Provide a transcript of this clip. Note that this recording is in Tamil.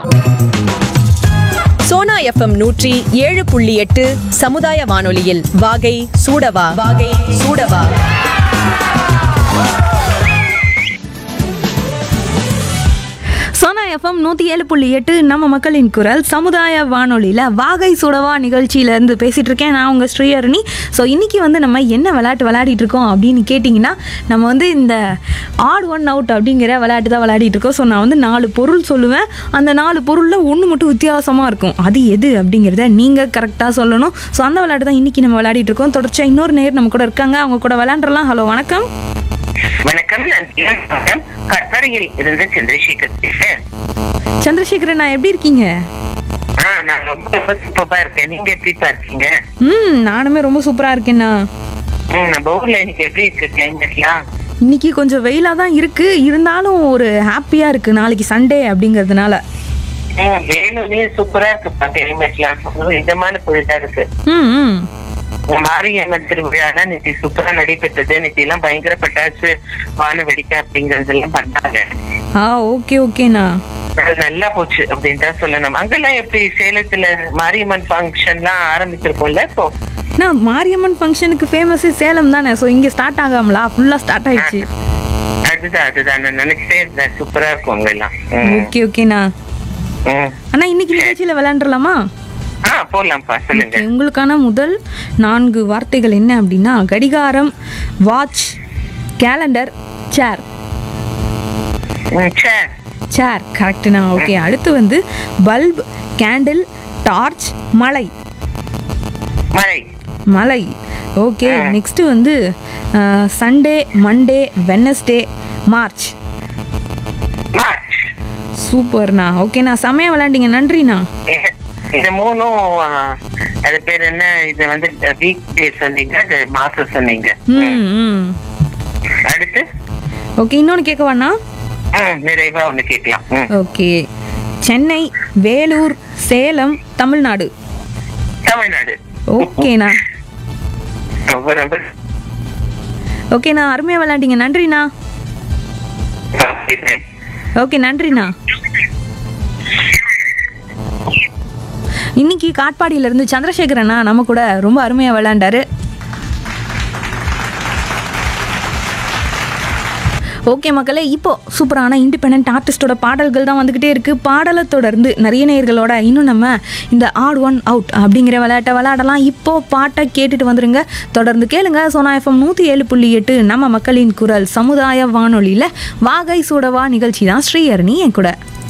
சோனா எஃப்எம் நூற்றி ஏழு புள்ளி எட்டு சமுதாய வானொலியில் வாகை சூடவா வாகை சூடவா சோனா எஃப்எம் நூற்றி ஏழு புள்ளி எட்டு நம்ம மக்களின் குரல் சமுதாய வானொலியில் வாகை சுடவா நிகழ்ச்சியிலேருந்து பேசிகிட்டு இருக்கேன் நான் உங்கள் ஸ்ரீஹரணி ஸோ இன்றைக்கி வந்து நம்ம என்ன விளையாட்டு விளையாடிட்டு இருக்கோம் அப்படின்னு கேட்டிங்கன்னா நம்ம வந்து இந்த ஆட் ஒன் அவுட் அப்படிங்கிற விளையாட்டு தான் விளையாடிட்டு இருக்கோம் ஸோ நான் வந்து நாலு பொருள் சொல்லுவேன் அந்த நாலு பொருளில் ஒன்று மட்டும் வித்தியாசமாக இருக்கும் அது எது அப்படிங்கிறத நீங்கள் கரெக்டாக சொல்லணும் ஸோ அந்த விளையாட்டு தான் இன்றைக்கி நம்ம விளையாடிட்டு இருக்கோம் தொடர்ச்சியாக இன்னொரு நேர் நம்ம கூட இருக்காங்க அவங்க கூட விளையாண்டுறலாம் ஹலோ வணக்கம் வணக்கம் நான் இளம் கற்பரையில் இருந்து சந்திரசேகர் பேசுறேன் சந்திரசேகரன் நான் எப்படி இருக்கீங்க ஆ, நான் ரொம்ப ரொம்ப சூப்பரா இருக்கேன் நீங்க எப்படிப்பா இருக்கீங்க ம் நானுமே ரொம்ப சூப்பராக இருக்கேன்னா ம், நம்ம ஊர்ல இன்னைக்கு எப்படி இருக்கு கிளைமேட்லாம் இன்னைக்கு கொஞ்சம் வெயிலாக தான் இருக்கு இருந்தாலும் ஒரு ஹாப்பியாக இருக்கு நாளைக்கு சண்டே அப்படிங்கிறதுனால வேணுமே சூப்பரா இருக்குப்பா கிளைமேட்லாம் இதமான பொழுதா இருக்கு ம் ம் மாரியம்மன் திருவிழா நேற்று சூப்பரா நடைபெற்றது நேற்று எல்லாம் பயங்கர பட்டாசு வான வெடிக்கை அப்படிங்கறதெல்லாம் பண்ணாங்க ஆ ஓகே ஓகேண்ணா அது நல்லா போச்சு அப்படின்னு தான் சொல்லணும் அங்கெல்லாம் எப்படி சேலத்துல மாரியம்மன் ஃபங்க்ஷன்லாம் ஆரம்பிச்சிருக்கோம்ல இப்போ நான் மாரியம்மன் ஃபங்க்ஷனுக்கு ஃபேமஸே சேலம் தானே ஸோ இங்கே ஸ்டார்ட் ஆகாமலா ஃபுல்லாக ஸ்டார்ட் ஆயிடுச்சு அதுதான் அதுதான் நான் நினைச்சிட்டே இருந்தேன் சூப்பரா இருக்கும் அங்க எல்லாம் ம். ஓகே ஓகேண்ணா ம். அண்ணா இன்னைக்கு நிகழ்ச்சியில் விளையாண்டுலாமா ஆ போலாம்ப்பா சொல்லுங்க ஓகே உங்களுக்கான முதல் நான்கு வார்த்தைகள் என்ன அப்படின்னா கடிகாரம் வாட்ச் கேலண்டர் சேர் ம், சரி. சேர் கரெக்டுண்ணா ஓகே அடுத்து வந்து பல்ப் கேண்டில் டார்ச் மலை மழை மலை ஓகே நெக்ஸ்ட் வந்து Sunday Monday Wednesday March March சூப்பர்ண்ணா ஓகேண்ணா செமையா விளையாண்டீங்க நன்றிண்ணா இது- இது மூணும் ஆ, அது பேர் என்ன இது வந்து வீக் டே சொன்னீங்க அது மாசம் சொன்னீங்க ம் ம் அடுத்து ஓகே இன்னொன்று கேட்கவாண்ணா ம், நிறைவா ஒண்ணு கேட்கலாம் ம். ஓகே சென்னை வேலூர் சேலம் தமிழ்நாடு தமிழ்நாடு ஓகேண்ணா ரொம்ப ரொம்ப ஓகேண்ணா அருமையாக விளையாண்டீங்க நன்றிண்ணா இது. ஓகே நன்றிண்ணா இன்னைக்கு காட்பாடியில இருந்து சந்திரசேகரண்ணா நம்ம கூட ரொம்ப அருமையா விளையாண்டாரு ஓகே மக்களே இப்போ சூப்பரான இண்டிபெண்ட் ஆர்டிஸ்டோட பாடல்கள் தான் வந்துக்கிட்டே இருக்கு பாடலை தொடர்ந்து நிறைய நேயர்களோட இன்னும் நம்ம இந்த ஆட் ஒன் அவுட் அப்படிங்கிற விளையாட்டை விளையாடலாம் இப்போ பாட்டை கேட்டுட்டு வந்துருங்க தொடர்ந்து கேளுங்க சோனா எஃப்எம் நூற்றி ஏழு புள்ளி எட்டு நம்ம மக்களின் குரல் சமுதாய வானொலியில் வாகை சூடவா நிகழ்ச்சி தான் ஸ்ரீஹரணி என் கூட